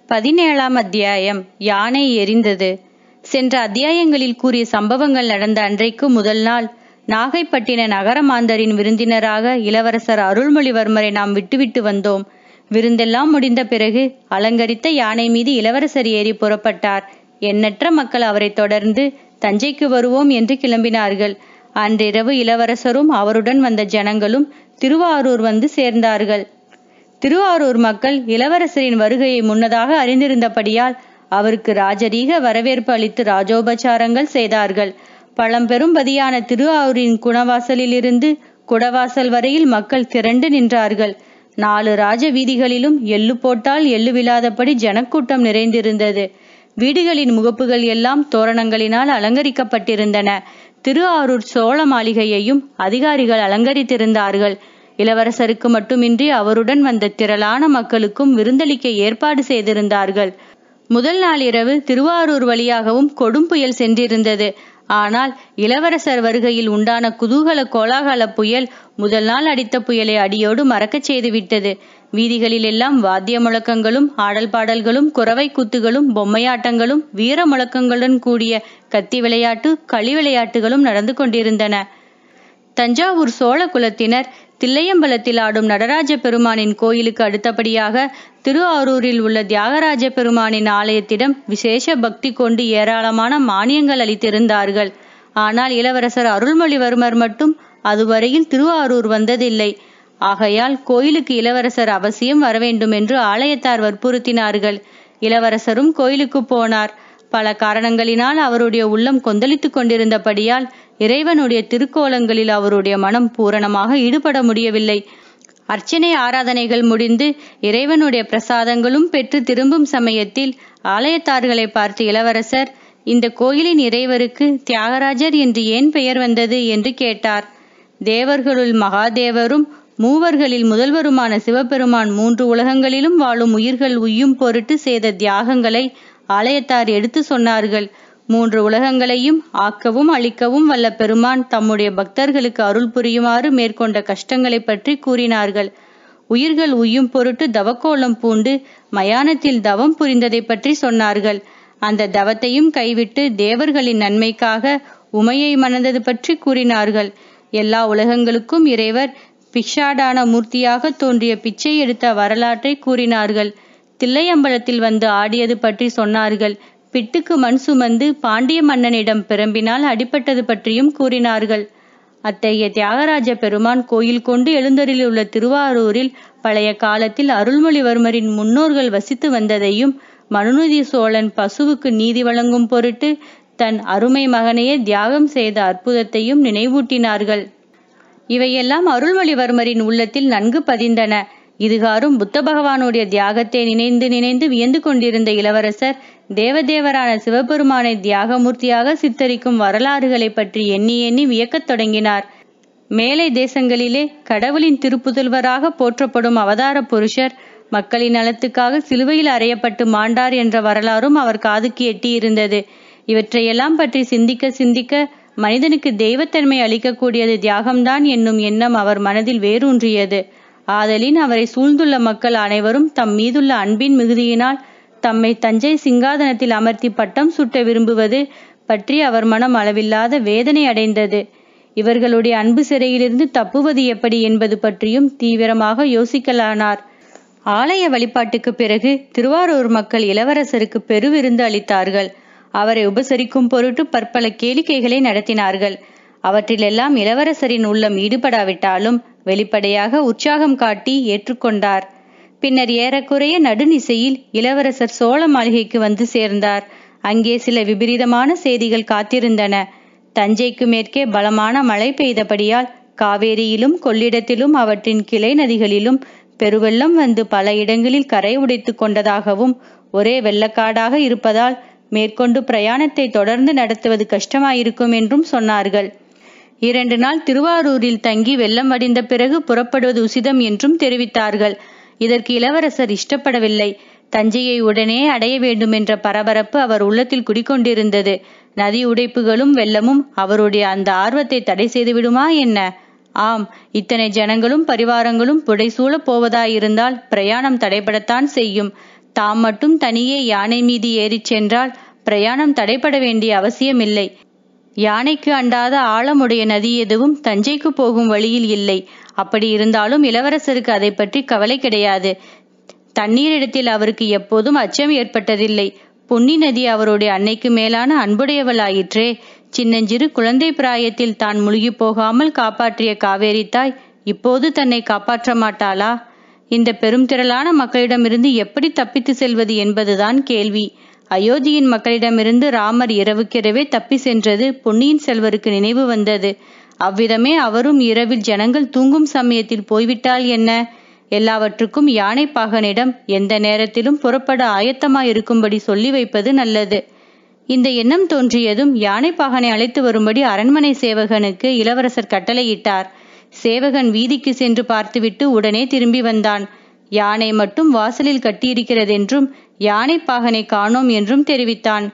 பதினேழாம் அத்தியாயம் யானை எரிந்தது சென்ற அத்தியாயங்களில் கூறிய சம்பவங்கள் நடந்த அன்றைக்கு முதல் நாள் நாகைப்பட்டின நகரமாந்தரின் விருந்தினராக இளவரசர் அருள்மொழிவர்மரை நாம் விட்டுவிட்டு வந்தோம் விருந்தெல்லாம் முடிந்த பிறகு அலங்கரித்த யானை மீது இளவரசர் ஏறி புறப்பட்டார் எண்ணற்ற மக்கள் அவரை தொடர்ந்து தஞ்சைக்கு வருவோம் என்று கிளம்பினார்கள் அன்றிரவு இளவரசரும் அவருடன் வந்த ஜனங்களும் திருவாரூர் வந்து சேர்ந்தார்கள் திருவாரூர் மக்கள் இளவரசரின் வருகையை முன்னதாக அறிந்திருந்தபடியால் அவருக்கு ராஜரீக வரவேற்பு அளித்து ராஜோபச்சாரங்கள் செய்தார்கள் பழம்பெரும் பதியான திருவாரூரின் குணவாசலிலிருந்து குடவாசல் வரையில் மக்கள் திரண்டு நின்றார்கள் நாலு ராஜ வீதிகளிலும் எள்ளு போட்டால் எள்ளு விழாதபடி ஜனக்கூட்டம் நிறைந்திருந்தது வீடுகளின் முகப்புகள் எல்லாம் தோரணங்களினால் அலங்கரிக்கப்பட்டிருந்தன திருஆரூர் சோழ மாளிகையையும் அதிகாரிகள் அலங்கரித்திருந்தார்கள் இளவரசருக்கு மட்டுமின்றி அவருடன் வந்த திரளான மக்களுக்கும் விருந்தளிக்க ஏற்பாடு செய்திருந்தார்கள் முதல் நாள் இரவு திருவாரூர் வழியாகவும் கொடும் புயல் சென்றிருந்தது ஆனால் இளவரசர் வருகையில் உண்டான குதூகல கோலாகல புயல் முதல் நாள் அடித்த புயலை அடியோடு மறக்கச் செய்துவிட்டது வீதிகளில் எல்லாம் வாத்திய முழக்கங்களும் ஆடல் பாடல்களும் குறவை கூத்துகளும் பொம்மையாட்டங்களும் வீர முழக்கங்களுடன் கூடிய கத்தி விளையாட்டு களி விளையாட்டுகளும் நடந்து கொண்டிருந்தன தஞ்சாவூர் சோழ குலத்தினர் தில்லையம்பலத்தில் ஆடும் நடராஜ பெருமானின் கோயிலுக்கு அடுத்தபடியாக திருவாரூரில் உள்ள தியாகராஜ பெருமானின் ஆலயத்திடம் விசேஷ பக்தி கொண்டு ஏராளமான மானியங்கள் அளித்திருந்தார்கள் ஆனால் இளவரசர் அருள்மொழிவர்மர் மட்டும் அதுவரையில் திருவாரூர் வந்ததில்லை ஆகையால் கோயிலுக்கு இளவரசர் அவசியம் வரவேண்டும் என்று ஆலயத்தார் வற்புறுத்தினார்கள் இளவரசரும் கோயிலுக்கு போனார் பல காரணங்களினால் அவருடைய உள்ளம் கொந்தளித்துக் கொண்டிருந்தபடியால் இறைவனுடைய திருக்கோலங்களில் அவருடைய மனம் பூரணமாக ஈடுபட முடியவில்லை அர்ச்சனை ஆராதனைகள் முடிந்து இறைவனுடைய பிரசாதங்களும் பெற்று திரும்பும் சமயத்தில் ஆலயத்தார்களை பார்த்து இளவரசர் இந்த கோயிலின் இறைவருக்கு தியாகராஜர் என்று ஏன் பெயர் வந்தது என்று கேட்டார் தேவர்களுள் மகாதேவரும் மூவர்களில் முதல்வருமான சிவபெருமான் மூன்று உலகங்களிலும் வாழும் உயிர்கள் உய்யும் பொருட்டு செய்த தியாகங்களை ஆலயத்தார் எடுத்து சொன்னார்கள் மூன்று உலகங்களையும் ஆக்கவும் அழிக்கவும் வல்ல பெருமான் தம்முடைய பக்தர்களுக்கு அருள் புரியுமாறு மேற்கொண்ட கஷ்டங்களை பற்றி கூறினார்கள் உயிர்கள் உய்யும் பொருட்டு தவக்கோலம் பூண்டு மயானத்தில் தவம் புரிந்ததை பற்றி சொன்னார்கள் அந்த தவத்தையும் கைவிட்டு தேவர்களின் நன்மைக்காக உமையை மணந்தது பற்றி கூறினார்கள் எல்லா உலகங்களுக்கும் இறைவர் பிக்ஷாடான மூர்த்தியாக தோன்றிய பிச்சை எடுத்த வரலாற்றை கூறினார்கள் தில்லையம்பலத்தில் வந்து ஆடியது பற்றி சொன்னார்கள் பிட்டுக்கு மண் சுமந்து பாண்டிய மன்னனிடம் பிறம்பினால் அடிபட்டது பற்றியும் கூறினார்கள் அத்தகைய தியாகராஜ பெருமான் கோயில் கொண்டு எழுந்தரிலுள்ள திருவாரூரில் பழைய காலத்தில் அருள்மொழிவர்மரின் முன்னோர்கள் வசித்து வந்ததையும் மனுநீதி சோழன் பசுவுக்கு நீதி வழங்கும் பொருட்டு தன் அருமை மகனையே தியாகம் செய்த அற்புதத்தையும் நினைவூட்டினார்கள் இவையெல்லாம் அருள்மொழிவர்மரின் உள்ளத்தில் நன்கு பதிந்தன இதுகாரும் புத்த பகவானுடைய தியாகத்தை நினைந்து நினைந்து வியந்து கொண்டிருந்த இளவரசர் தேவதேவரான சிவபெருமானை தியாகமூர்த்தியாக சித்தரிக்கும் வரலாறுகளை பற்றி எண்ணி எண்ணி வியக்கத் தொடங்கினார் மேலை தேசங்களிலே கடவுளின் திருப்புதல்வராக போற்றப்படும் அவதார புருஷர் மக்களின் நலத்துக்காக சிலுவையில் அறையப்பட்டு மாண்டார் என்ற வரலாறும் அவர் காதுக்கு எட்டியிருந்தது இவற்றையெல்லாம் பற்றி சிந்திக்க சிந்திக்க மனிதனுக்கு தெய்வத்தன்மை அளிக்கக்கூடியது தியாகம்தான் என்னும் எண்ணம் அவர் மனதில் வேரூன்றியது ஆதலின் அவரை சூழ்ந்துள்ள மக்கள் அனைவரும் தம் மீதுள்ள அன்பின் மிகுதியினால் தம்மை தஞ்சை சிங்காதனத்தில் அமர்த்தி பட்டம் சுட்ட விரும்புவது பற்றி அவர் மனம் அளவில்லாத வேதனை அடைந்தது இவர்களுடைய அன்பு சிறையிலிருந்து தப்புவது எப்படி என்பது பற்றியும் தீவிரமாக யோசிக்கலானார் ஆலய வழிபாட்டுக்கு பிறகு திருவாரூர் மக்கள் இளவரசருக்கு பெருவிருந்து அளித்தார்கள் அவரை உபசரிக்கும் பொருட்டு பற்பல கேளிக்கைகளை நடத்தினார்கள் அவற்றிலெல்லாம் இளவரசரின் உள்ளம் ஈடுபடாவிட்டாலும் வெளிப்படையாக உற்சாகம் காட்டி ஏற்றுக்கொண்டார் பின்னர் ஏறக்குறைய நடுநிசையில் இளவரசர் சோழ மாளிகைக்கு வந்து சேர்ந்தார் அங்கே சில விபரீதமான செய்திகள் காத்திருந்தன தஞ்சைக்கு மேற்கே பலமான மழை பெய்தபடியால் காவேரியிலும் கொள்ளிடத்திலும் அவற்றின் கிளை நதிகளிலும் பெருவெள்ளம் வந்து பல இடங்களில் கரை உடைத்து கொண்டதாகவும் ஒரே வெள்ளக்காடாக இருப்பதால் மேற்கொண்டு பிரயாணத்தை தொடர்ந்து நடத்துவது கஷ்டமாயிருக்கும் என்றும் சொன்னார்கள் இரண்டு நாள் திருவாரூரில் தங்கி வெள்ளம் வடிந்த பிறகு புறப்படுவது உசிதம் என்றும் தெரிவித்தார்கள் இதற்கு இளவரசர் இஷ்டப்படவில்லை தஞ்சையை உடனே அடைய வேண்டும் என்ற பரபரப்பு அவர் உள்ளத்தில் குடிக்கொண்டிருந்தது நதி உடைப்புகளும் வெள்ளமும் அவருடைய அந்த ஆர்வத்தை தடை செய்து விடுமா என்ன ஆம் இத்தனை ஜனங்களும் பரிவாரங்களும் புடைசூழப் போவதாயிருந்தால் பிரயாணம் தடைபடத்தான் செய்யும் தாம் மட்டும் தனியே யானை மீது ஏறிச் சென்றால் பிரயாணம் தடைபட வேண்டிய அவசியமில்லை யானைக்கு அண்டாத ஆழமுடைய நதி எதுவும் தஞ்சைக்கு போகும் வழியில் இல்லை அப்படி இருந்தாலும் இளவரசருக்கு அதை பற்றி கவலை கிடையாது தண்ணீரிடத்தில் அவருக்கு எப்போதும் அச்சம் ஏற்பட்டதில்லை பொன்னி நதி அவருடைய அன்னைக்கு மேலான அன்புடையவள் ஆயிற்றே சின்னஞ்சிறு குழந்தை பிராயத்தில் தான் முழுகி போகாமல் காப்பாற்றிய காவேரி தாய் இப்போது தன்னை காப்பாற்ற மாட்டாளா இந்த பெரும் திரளான மக்களிடமிருந்து எப்படி தப்பித்து செல்வது என்பதுதான் கேள்வி அயோத்தியின் மக்களிடமிருந்து ராமர் இரவுக்கிரவே தப்பி சென்றது பொன்னியின் செல்வருக்கு நினைவு வந்தது அவ்விதமே அவரும் இரவில் ஜனங்கள் தூங்கும் சமயத்தில் போய்விட்டால் என்ன எல்லாவற்றுக்கும் யானை பாகனிடம் எந்த நேரத்திலும் புறப்பட ஆயத்தமாயிருக்கும்படி சொல்லி வைப்பது நல்லது இந்த எண்ணம் தோன்றியதும் யானை பாகனை அழைத்து வரும்படி அரண்மனை சேவகனுக்கு இளவரசர் கட்டளையிட்டார் சேவகன் வீதிக்கு சென்று பார்த்துவிட்டு உடனே திரும்பி வந்தான் யானை மட்டும் வாசலில் கட்டியிருக்கிறதென்றும் யானை பாகனை காணோம் என்றும் தெரிவித்தான்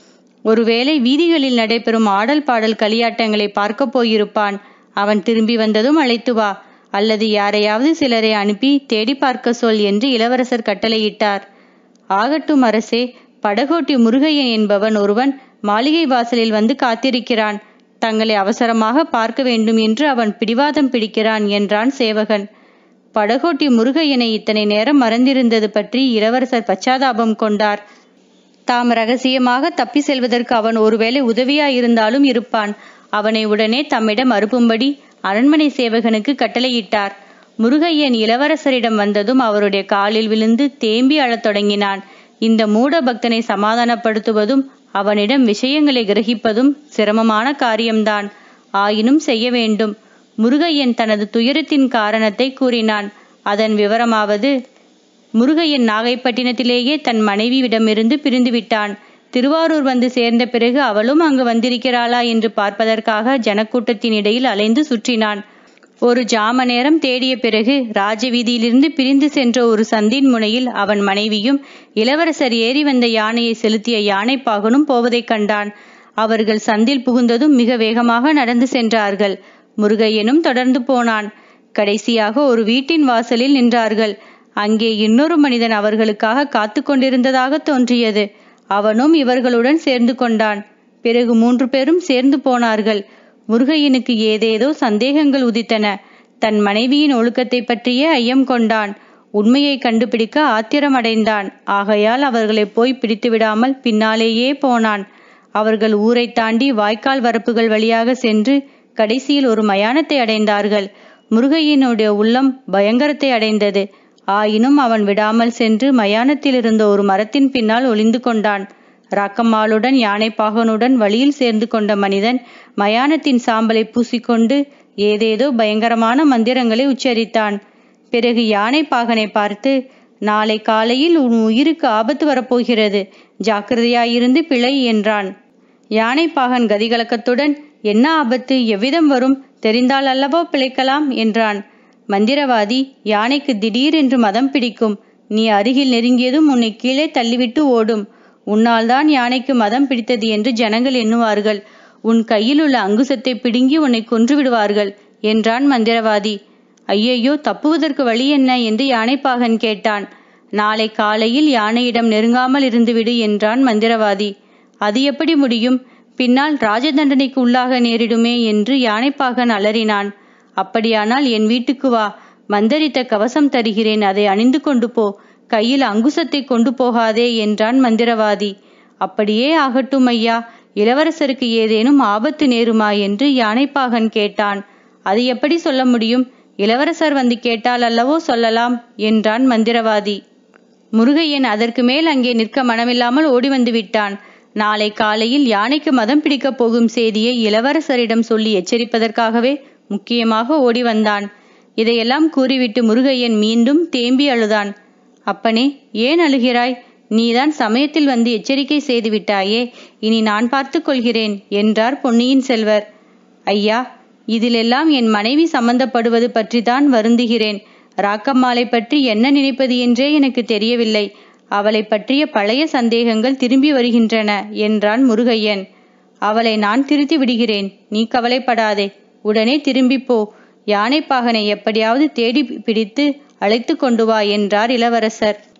ஒருவேளை வீதிகளில் நடைபெறும் ஆடல் பாடல் களியாட்டங்களை பார்க்கப் போயிருப்பான் அவன் திரும்பி வந்ததும் அழைத்து வா அல்லது யாரையாவது சிலரை அனுப்பி தேடி பார்க்க சொல் என்று இளவரசர் கட்டளையிட்டார் ஆகட்டும் அரசே படகோட்டி முருகையன் என்பவன் ஒருவன் மாளிகை வாசலில் வந்து காத்திருக்கிறான் தங்களை அவசரமாக பார்க்க வேண்டும் என்று அவன் பிடிவாதம் பிடிக்கிறான் என்றான் சேவகன் படகோட்டி முருகையனை இத்தனை நேரம் மறந்திருந்தது பற்றி இளவரசர் பச்சாதாபம் கொண்டார் தாம் ரகசியமாக தப்பி செல்வதற்கு அவன் ஒருவேளை உதவியாயிருந்தாலும் இருப்பான் அவனை உடனே தம்மிடம் அறுப்பும்படி அரண்மனை சேவகனுக்கு கட்டளையிட்டார் முருகையன் இளவரசரிடம் வந்ததும் அவருடைய காலில் விழுந்து தேம்பி அழத் தொடங்கினான் இந்த மூட பக்தனை சமாதானப்படுத்துவதும் அவனிடம் விஷயங்களை கிரகிப்பதும் சிரமமான காரியம்தான் ஆயினும் செய்ய வேண்டும் முருகையன் தனது துயரத்தின் காரணத்தை கூறினான் அதன் விவரமாவது முருகையன் நாகைப்பட்டினத்திலேயே தன் மனைவியிடமிருந்து பிரிந்து விட்டான் திருவாரூர் வந்து சேர்ந்த பிறகு அவளும் அங்கு வந்திருக்கிறாளா என்று பார்ப்பதற்காக ஜனக்கூட்டத்தின் இடையில் அலைந்து சுற்றினான் ஒரு ஜாம நேரம் தேடிய பிறகு ராஜவீதியிலிருந்து பிரிந்து சென்ற ஒரு சந்தின் முனையில் அவன் மனைவியும் இளவரசர் ஏறி வந்த யானையை செலுத்திய யானைப்பாகனும் போவதைக் கண்டான் அவர்கள் சந்தில் புகுந்ததும் மிக வேகமாக நடந்து சென்றார்கள் முருகையனும் தொடர்ந்து போனான் கடைசியாக ஒரு வீட்டின் வாசலில் நின்றார்கள் அங்கே இன்னொரு மனிதன் அவர்களுக்காக காத்து கொண்டிருந்ததாக தோன்றியது அவனும் இவர்களுடன் சேர்ந்து கொண்டான் பிறகு மூன்று பேரும் சேர்ந்து போனார்கள் முருகையனுக்கு ஏதேதோ சந்தேகங்கள் உதித்தன தன் மனைவியின் ஒழுக்கத்தை பற்றியே ஐயம் கொண்டான் உண்மையை கண்டுபிடிக்க ஆத்திரமடைந்தான் ஆகையால் அவர்களை போய் பிடித்து விடாமல் பின்னாலேயே போனான் அவர்கள் ஊரை தாண்டி வாய்க்கால் வரப்புகள் வழியாக சென்று கடைசியில் ஒரு மயானத்தை அடைந்தார்கள் முருகையனுடைய உள்ளம் பயங்கரத்தை அடைந்தது ஆயினும் அவன் விடாமல் சென்று மயானத்தில் இருந்த ஒரு மரத்தின் பின்னால் ஒளிந்து கொண்டான் ராக்கம்மாளுடன் யானைப்பாகனுடன் வழியில் சேர்ந்து கொண்ட மனிதன் மயானத்தின் சாம்பலை பூசிக்கொண்டு ஏதேதோ பயங்கரமான மந்திரங்களை உச்சரித்தான் பிறகு யானைப்பாகனை பார்த்து நாளை காலையில் உன் உயிருக்கு ஆபத்து வரப்போகிறது ஜாக்கிரதையாயிருந்து பிழை என்றான் யானைப்பாகன் கதிகலக்கத்துடன் என்ன ஆபத்து எவ்விதம் வரும் தெரிந்தால் அல்லவோ பிழைக்கலாம் என்றான் மந்திரவாதி யானைக்கு திடீரென்று மதம் பிடிக்கும் நீ அருகில் நெருங்கியதும் உன்னை கீழே தள்ளிவிட்டு ஓடும் உன்னால்தான் யானைக்கு மதம் பிடித்தது என்று ஜனங்கள் எண்ணுவார்கள் உன் கையில் உள்ள அங்குசத்தை பிடுங்கி உன்னை கொன்று விடுவார்கள் என்றான் மந்திரவாதி ஐயையோ தப்புவதற்கு வழி என்ன என்று யானைப்பாகன் கேட்டான் நாளை காலையில் யானையிடம் நெருங்காமல் இருந்துவிடு என்றான் மந்திரவாதி அது எப்படி முடியும் பின்னால் ராஜதண்டனைக்கு உள்ளாக நேரிடுமே என்று யானைப்பாகன் அலறினான் அப்படியானால் என் வீட்டுக்கு வா மந்தரித்த கவசம் தருகிறேன் அதை அணிந்து கொண்டு போ கையில் அங்குசத்தை கொண்டு போகாதே என்றான் மந்திரவாதி அப்படியே ஆகட்டும் ஐயா இளவரசருக்கு ஏதேனும் ஆபத்து நேருமா என்று யானைப்பாகன் கேட்டான் அது எப்படி சொல்ல முடியும் இளவரசர் வந்து கேட்டால் அல்லவோ சொல்லலாம் என்றான் மந்திரவாதி முருகையன் அதற்கு மேல் அங்கே நிற்க மனமில்லாமல் ஓடி வந்து விட்டான் நாளை காலையில் யானைக்கு மதம் பிடிக்கப் போகும் செய்தியை இளவரசரிடம் சொல்லி எச்சரிப்பதற்காகவே முக்கியமாக ஓடி வந்தான் இதையெல்லாம் கூறிவிட்டு முருகையன் மீண்டும் தேம்பி அழுதான் அப்பனே ஏன் அழுகிறாய் நீதான் சமயத்தில் வந்து எச்சரிக்கை செய்து விட்டாயே இனி நான் பார்த்துக் கொள்கிறேன் என்றார் பொன்னியின் செல்வர் ஐயா இதிலெல்லாம் என் மனைவி சம்பந்தப்படுவது பற்றிதான் வருந்துகிறேன் ராக்கம்மாளை பற்றி என்ன நினைப்பது என்றே எனக்கு தெரியவில்லை அவளை பற்றிய பழைய சந்தேகங்கள் திரும்பி வருகின்றன என்றான் முருகையன் அவளை நான் திருத்தி விடுகிறேன் நீ கவலைப்படாதே உடனே திரும்பி போ யானைப்பாகனை எப்படியாவது தேடி பிடித்து அழைத்து கொண்டு வா என்றார் இளவரசர்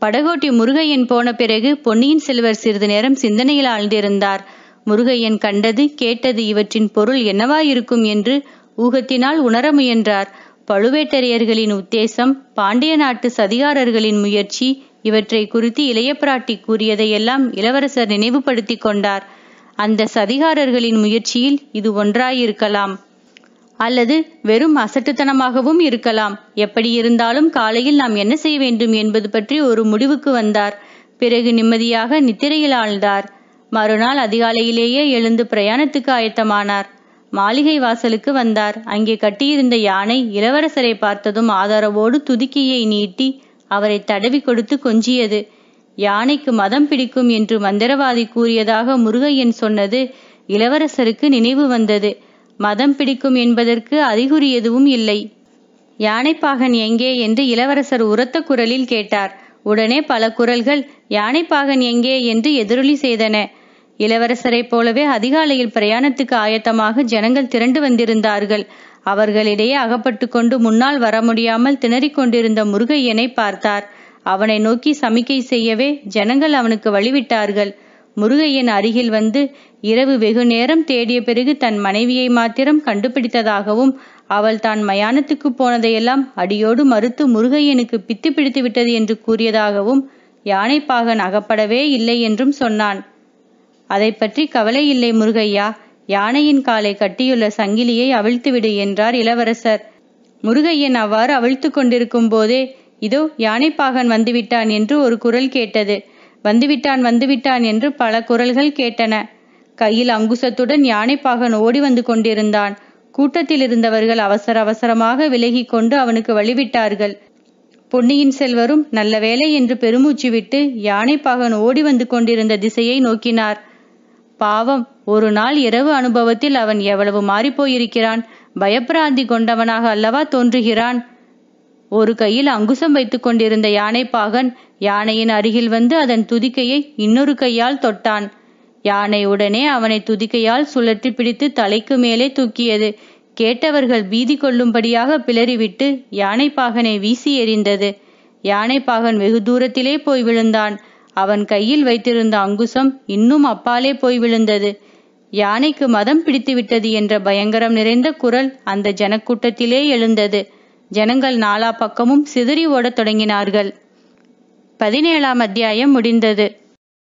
படகோட்டி முருகையன் போன பிறகு பொன்னியின் செல்வர் சிறிது நேரம் சிந்தனையில் ஆழ்ந்திருந்தார் முருகையன் கண்டது கேட்டது இவற்றின் பொருள் என்னவாயிருக்கும் என்று ஊகத்தினால் உணர முயன்றார் பழுவேட்டரையர்களின் உத்தேசம் பாண்டிய நாட்டு சதிகாரர்களின் முயற்சி இவற்றை குறித்து இளைய பிராட்டி கூறியதையெல்லாம் இளவரசர் நினைவுபடுத்தி கொண்டார் அந்த சதிகாரர்களின் முயற்சியில் இது ஒன்றாயிருக்கலாம் அல்லது வெறும் அசட்டுத்தனமாகவும் இருக்கலாம் எப்படி இருந்தாலும் காலையில் நாம் என்ன செய்ய வேண்டும் என்பது பற்றி ஒரு முடிவுக்கு வந்தார் பிறகு நிம்மதியாக நித்திரையில் ஆழ்ந்தார் மறுநாள் அதிகாலையிலேயே எழுந்து பிரயாணத்துக்கு ஆயத்தமானார் மாளிகை வாசலுக்கு வந்தார் அங்கே கட்டியிருந்த யானை இளவரசரை பார்த்ததும் ஆதரவோடு துதுக்கியை நீட்டி அவரை தடவி கொடுத்து கொஞ்சியது யானைக்கு மதம் பிடிக்கும் என்று மந்திரவாதி கூறியதாக முருகையன் சொன்னது இளவரசருக்கு நினைவு வந்தது மதம் பிடிக்கும் என்பதற்கு அறிகுறி எதுவும் இல்லை யானைப்பாகன் எங்கே என்று இளவரசர் உரத்த குரலில் கேட்டார் உடனே பல குரல்கள் யானைப்பாகன் எங்கே என்று எதிரொலி செய்தன இளவரசரைப் போலவே அதிகாலையில் பிரயாணத்துக்கு ஆயத்தமாக ஜனங்கள் திரண்டு வந்திருந்தார்கள் அவர்களிடையே அகப்பட்டு கொண்டு முன்னால் வர முடியாமல் திணறிக் கொண்டிருந்த முருகையனை பார்த்தார் அவனை நோக்கி சமிக்கை செய்யவே ஜனங்கள் அவனுக்கு வழிவிட்டார்கள் முருகையன் அருகில் வந்து இரவு வெகு நேரம் தேடிய பிறகு தன் மனைவியை மாத்திரம் கண்டுபிடித்ததாகவும் அவள் தான் மயானத்துக்கு போனதையெல்லாம் அடியோடு மறுத்து முருகையனுக்கு பித்து பிடித்து விட்டது என்று கூறியதாகவும் யானைப்பாகன் அகப்படவே இல்லை என்றும் சொன்னான் அதை பற்றி கவலை இல்லை முருகையா யானையின் காலை கட்டியுள்ள சங்கிலியை அவிழ்த்துவிடு என்றார் இளவரசர் முருகையன் அவ்வாறு அவிழ்த்து கொண்டிருக்கும் போதே இதோ யானைப்பாகன் வந்துவிட்டான் என்று ஒரு குரல் கேட்டது வந்துவிட்டான் வந்துவிட்டான் என்று பல குரல்கள் கேட்டன கையில் அங்குசத்துடன் யானைப்பாகன் ஓடி வந்து கொண்டிருந்தான் கூட்டத்தில் இருந்தவர்கள் அவசர அவசரமாக விலகிக் கொண்டு அவனுக்கு வழிவிட்டார்கள் பொன்னியின் செல்வரும் நல்ல வேலை என்று பெருமூச்சு விட்டு யானைப்பாகன் ஓடி வந்து கொண்டிருந்த திசையை நோக்கினார் பாவம் ஒரு நாள் இரவு அனுபவத்தில் அவன் எவ்வளவு மாறிப்போயிருக்கிறான் பயப்பிராந்தி கொண்டவனாக அல்லவா தோன்றுகிறான் ஒரு கையில் அங்குசம் வைத்துக் கொண்டிருந்த யானைப்பாகன் யானையின் அருகில் வந்து அதன் துதிக்கையை இன்னொரு கையால் தொட்டான் யானை உடனே அவனை துதிக்கையால் சுழற்றி பிடித்து தலைக்கு மேலே தூக்கியது கேட்டவர்கள் பீதி கொள்ளும்படியாக பிளறிவிட்டு யானைப்பாகனை வீசி எறிந்தது யானைப்பாகன் வெகு தூரத்திலே போய் விழுந்தான் அவன் கையில் வைத்திருந்த அங்குசம் இன்னும் அப்பாலே போய் விழுந்தது யானைக்கு மதம் பிடித்துவிட்டது என்ற பயங்கரம் நிறைந்த குரல் அந்த ஜனக்கூட்டத்திலே எழுந்தது ஜனங்கள் நாலா பக்கமும் சிதறி ஓடத் தொடங்கினார்கள் பதினேழாம் அத்தியாயம் முடிந்தது